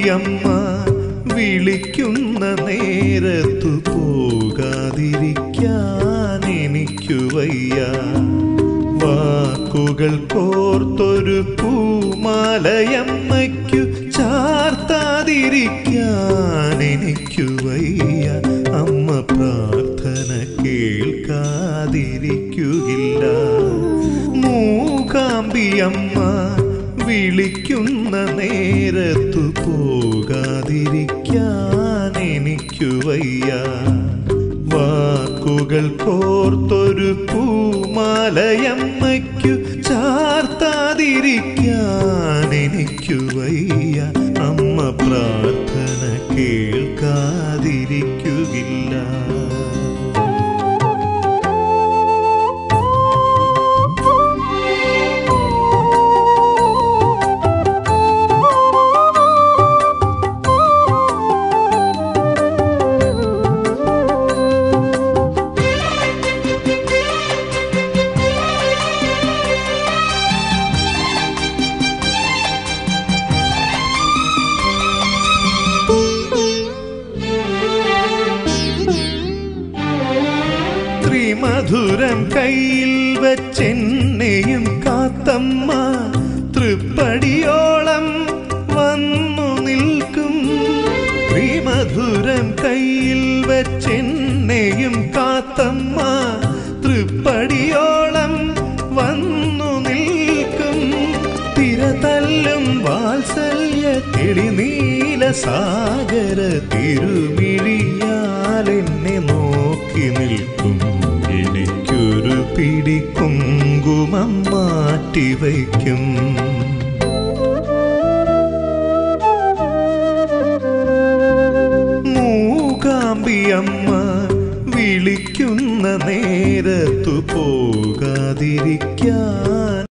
മൂകാംബിയമ്മ വിളിക്കുന്ന നേരത്തു പോകാതിരിക്കാൻ എനിക്കു വയ്യ വാക്കുകൾ കോർത്തൊരു പൂമാലയമ്മയ്ക്കു ചാർത്താതിരിക്കാൻ എനിക്കു വയ്യ അമ്മ പ്രാർത്ഥന കേൾക്കാതിരിക്കുകില്ല മൂകാംബിയമ്മ വിളിക്കുന്ന നേരത്തു പോകാതിരിക്കാൻ എനിക്കു വയ്യ വാക്കുകൾ കോർത്തൊരു പൂമാലയമ്മയ്ക്കു ചാർത്താതിരിക്കാൻ എനിക്കു വയ്യ അമ്മ പ്രാർത്ഥന കേൾക്കാതിരിക്കുകില്ല ത്രിമധുരം കയ്യിൽ വച്ചെന്നെയും കാത്തമ്മ തൃപ്പടിയോളം വന്നു നിൽക്കും ത്രിമധുരം കയ്യിൽ വച്ചെന്നെയും കാത്തമ്മ തൃപ്പടിയോളം വന്നു നിൽക്കും തിരതല്ലും വാത്സല്യ തെളിനീല സാഗര തിരുമിഴിയാൽ എന്നെ നോക്കി നിൽക്കും എനിക്കൊരു പിടി കുങ്കുമം മാറ്റിവയ്ക്കും മൂകാംബിയമ്മ വിളിക്കുന്ന നേരത്തു പോകാതിരിക്കാൻ